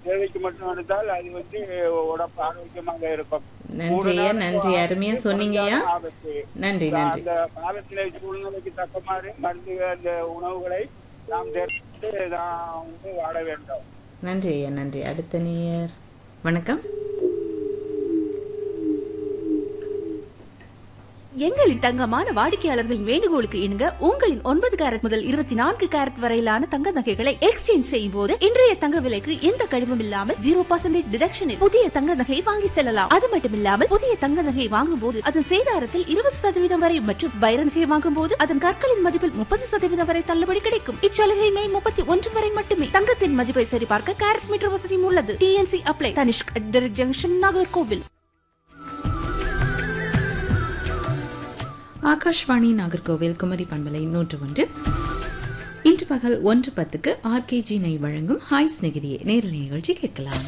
தேவைக்கு மட்டும் எடுத்தால் அது வந்து உடம்பு ஆரோக்கியமாக இருக்கும் நன்றி மூணு ஐயா நாள் நன்றி அருமையா ஆபத்து, சொன்னீங்கய்யா குறைஞ்சாலும் ஆபத்து. நன்றி நன்றி அந்த காலநிலை சூழ்நிலைக்கு தக்கமாறு மருந்து அந்த உணவுகளை நாம் தேர்ந்தெடுத்து நாம் வந்து வாழ வேண்டும் நன்றி ஐயா நன்றி அடுத்த நேயர் வணக்கம் எங்களின் தங்கமான வாடிக்கையாளர்களின் வேண்டுகோளுக்கு இணங்க உங்களின் ஒன்பது கேரட் முதல் இருபத்தி நான்கு கேரட் வரையிலான தங்க நகைகளை எக்ஸ்சேஞ்ச் செய்யும் போது இன்றைய தங்க விலைக்கு எந்த கழிவும் இல்லாமல் ஜீரோ பர்சன்டேஜ் டிடக்ஷனில் புதிய தங்க நகையை வாங்கி செல்லலாம் அது மட்டுமில்லாமல் புதிய தங்க நகை வாங்கும் போது அதன் சேதாரத்தில் இருபது சதவீதம் வரை மற்றும் வைர நகை வாங்கும் போது அதன் கற்களின் மதிப்பில் முப்பது சதவீதம் வரை தள்ளுபடி கிடைக்கும் இச்சலுகை மே முப்பத்தி ஒன்று வரை மட்டுமே தங்கத்தின் மதிப்பை சரிபார்க்க கேரட் மீட்டர் வசதியும் உள்ளது TNC apply Tanishq junction Nagercoil Akashvani Nagercoil Kumari பண்பலை நூற்று ஒன்றில் இன்று பகல் ஒன்று பத்துக்கு ஆர்கேஜி நை வழங்கும் ஹாய் ஸ்நெகிரியே நேரலை நிகழ்ச்சி கேட்கலாம்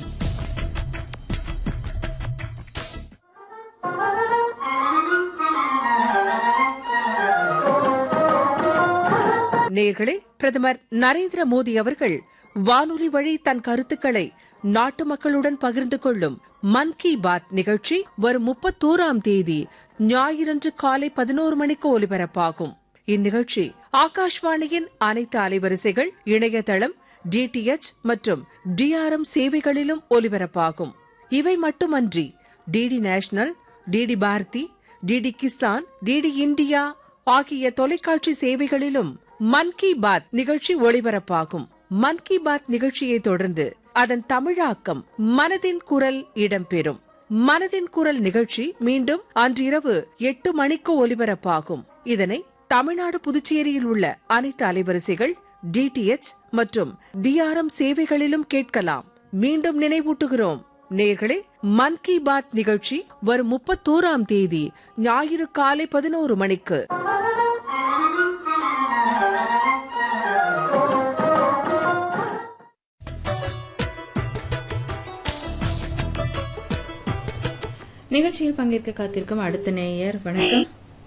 நேர்களே பிரதமர் நரேந்திர மோடி அவர்கள் வானொலி வழி தன் கருத்துக்களை நாட்டு மக்களுடன் பகிர்ந்து கொள்ளும் மன் கி பாத் நிகழ்ச்சி வரும் முப்பத்தோராம் தேதி ஞாயிறன்று காலை பதினோரு மணிக்கு ஒலிபரப்பாகும் இந்நிகழ்ச்சி ஆகாஷ்வாணியின் அனைத்து அலைவரிசைகள் இணையதளம் டிடிஎச் மற்றும் டிஆர்எம் சேவைகளிலும் ஒலிபரப்பாகும் இவை மட்டுமன்றி DD national DD Bharati DD Kisan DD India ஆகிய தொலைக்காட்சி சேவைகளிலும் மன் கி பாத் நிகழ்ச்சி ஒளிபரப்பாகும் மன் கி பாத் நிகழ்ச்சியை தொடர்ந்து அதன் தமிழாக்கம் மனதின் குரல் இடம்பெறும் மனதின் குரல் நிகழ்ச்சி மீண்டும் அன்றிரவு எட்டு மணிக்கு ஒலிபரப்பாகும் இதனை தமிழ்நாடு புதுச்சேரியில் உள்ள அனைத்து அலைவரிசைகள் டிடிஎச் மற்றும் டிஆர்எம் சேவைகளிலும் கேட்கலாம் மீண்டும் நினைவூட்டுகிறோம் நேர்களே மன் கி பாத் நிகழ்ச்சி வரும் முப்பத்தோராம் தேதி ஞாயிறு காலை பதினோரு மணிக்கு நிகழ்ச்சியில் பங்கேற்க காத்திருக்கும் அடுத்த நேயர் வணக்கம்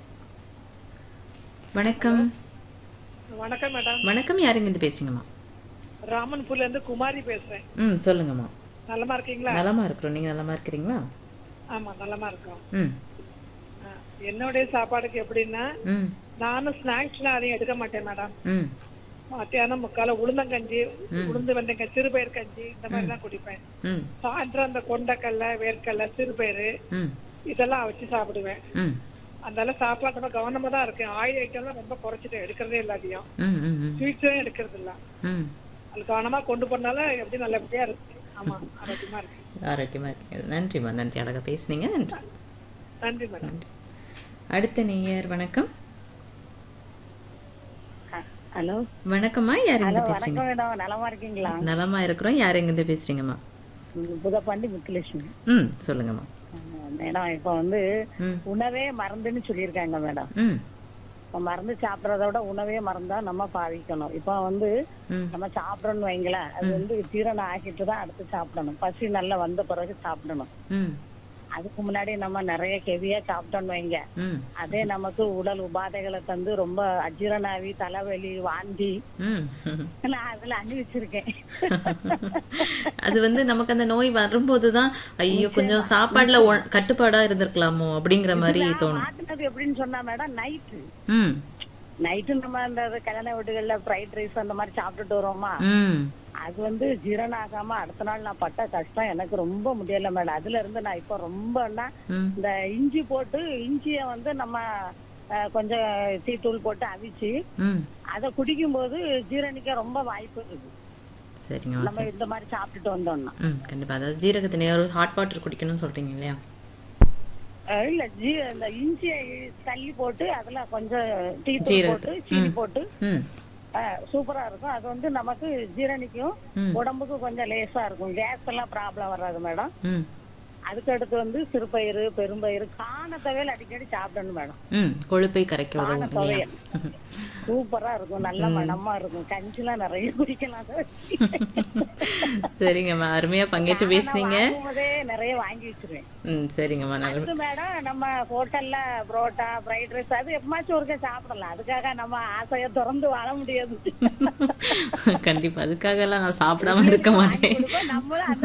வணக்கம் வணக்கம் மேடம் வணக்கம் யாருங்க இருந்து பேசுங்கம்மா ராமன்பூர்ல இருந்து குமாரி பேசுறேன் ம் சொல்லுங்கம்மா நலமா இருக்கீங்களா நலமா இருக்கிறோம் நீங்க நலமா இருக்கிறீங்களா ஆமா நலமா இருக்கோம் ம் ஆ, என்னுடைய சாப்பாடுக்கு எப்படின்னா ம் நானும் ஸ்நாக்ஸ்லாம் அதையும் எடுக்க மாட்டேன் மேடம் ம் மத்தியானம் முக்கால உளுந்தங்கஞ்சி உளுந்து வெந்தங்க சிறுபயிர் கஞ்சி இந்த மாதிரி தான் குடிப்பேன் ம் சாயந்தரம் அந்த கொண்டக்கடலை வேர்க்கடலை சிறுபயிறு ம் இதெல்லாம் வச்சு சாப்பிடுவேன் ம் அதனால சாப்பாடு ரொம்ப கவனமா தான் இருக்கேன் ஆயில் ஐட்டம்லாம் ரொம்ப குறைச்சிட்டு எடுக்கிறதே எல்லாத்தையும் ம் ம் ம் ஸ்வீட்ஸும் எடுக்கிறது இல்ல ம் அது கவனமா கொண்டு போனால எப்படி நல்லபடியா இருக்கு ஆமா ஆரோக்கியமா இருக்கு ஆரோக்கியமா இருக்கீங்க நன்றிம்மா நன்றி அழகா பேசுனீங்க நன்றி நன்றி மேடம் அடுத்த நேயர் வணக்கம் ஹலோ வணக்கம்மா யார் ஹலோ இருந்து பேசுறீங்க வணக்கம் மேடம் நலமா இருக்கீங்களா நலமா இருக்கிறோம் யார் எங்க இருந்து பேசுறீங்கம்மா ம், புதப்பாண்டி முத்துலட்சுமி ம் சொல்லுங்கம்மா ஆ, மேடம் இப்ப வந்து ம் உணவே மருந்துன்னு சொல்லியிருக்காங்க மேடம் ம் இப்ப மருந்து சாப்பிடறத விட உணவே மருந்தா நம்ம பாவிக்கணும் இப்ப வந்து ம் நம்ம சாப்பிடணும்னு வைங்களேன் அது வந்து ஜீரணம் ஆக்கிட்டு தான் அடுத்து சாப்பிடணும் பசி நல்லா வந்த பிறகு சாப்பிடணும் ம் அதுக்கு முன்னாடி நம்ம நிறைய ஹெவியா சாப்பிட்டோம்னு வைங்க ம் அதே நமக்கு உடல் உபாதைகளை தந்து ரொம்ப அஜீரணாவி தலைவலி வாந்தி ம் நான் அதுல அனுபவிச்சிருக்கேன் அது வந்து நமக்கு அந்த நோய் வரும்போது தான் ஐயோ கொஞ்சம் சாப்பாடுல ஒ- கட்டுப்பாடா இருந்திருக்கலாமோ அப்படிங்கிற மாதிரி தோணும் மாட்டினது எப்படின்னு சொன்னா மேடம் நைட்டு ம் நைட்டு நம்ம அந்த கல்யாண வீடுகள்ல ஃப்ரைட் ரைஸ் அந்த மாதிரி சாப்பிட்டுட்டு வரோமா ம் அது வந்து ஜீரணம் ஆகாம அடுத்த நாள் நான் பட்ட கஷ்டம் எனக்கு ரொம்ப முடியல மேடம் அதுல இருந்து நான் இப்ப ரொம்பன்னா ம் இந்த இஞ்சி போட்டு இஞ்சிய வந்து நம்ம அஹ், கொஞ்சம் டீத்தூள் போட்டு அவிச்சு ம் அதை குடிக்கும் போது ஜீரணிக்க ரொம்ப வாய்ப்பு இருக்கு சரிங்கம்மா நம்ம இந்த மாதிரி சாப்பிட்டுட்டு வந்தோம்னா ம் கண்டிப்பா அதாவது ஜீரகத்தினை ஒரு ஹாட் வாட்டர் குடிக்கணும்னு சொல்றீங்க இல்லையா அஹ், இல்ல ஜீ இந்த இஞ்சியை தள்ளி போட்டு அதுல கொஞ்சம் டீத்தூள் ஜீரகத்தை. போட்டு சீனி ம். போட்டு ம் அஹ், சூப்பரா இருக்கும் அது வந்து நமக்கு ஜீரணிக்கும் ம். உடம்புக்கு கொஞ்சம் லேசா இருக்கும் கேஸ் எல்லாம் ப்ராப்ளம் வராது மேடம் ம் அதுக்கு அடுத்து வந்து சிறுபயிறு பெரும்பயிறு காண துவையல் அடிக்கடி சாப்பிடணும் மேடம் ம் கொழுப்பை கரைக்க காண உதவும் இல்லையா துவையல் சூப்பரா இருக்கும் நல்ல மனமா இருக்கும் கஞ்சிலாம் நிறைய குடிக்கலாம் அதை வச்சு. சரிங்கம்மா அருமையா பங்கேற்று நான் பேசுனீங்க வாங்கும்போதே நிறைய வாங்கி வச்சிருவேன் ம் சரிங்கம்மா நல்ல அது மேடம் நம்ம ஹோட்டல்ல புரோட்டா ஃப்ரைட் ரைஸ் அது எப்பமாச்சும் ஒருக்க சாப்பிடலாம் அதுக்காக நம்ம ஆசையை திறந்து வாழ முடியாது கண்டிப்பா அதுக்காக எல்லாம் நான் சாப்பிடாம இருக்க மாட்டேன் நம்மளும் அந்த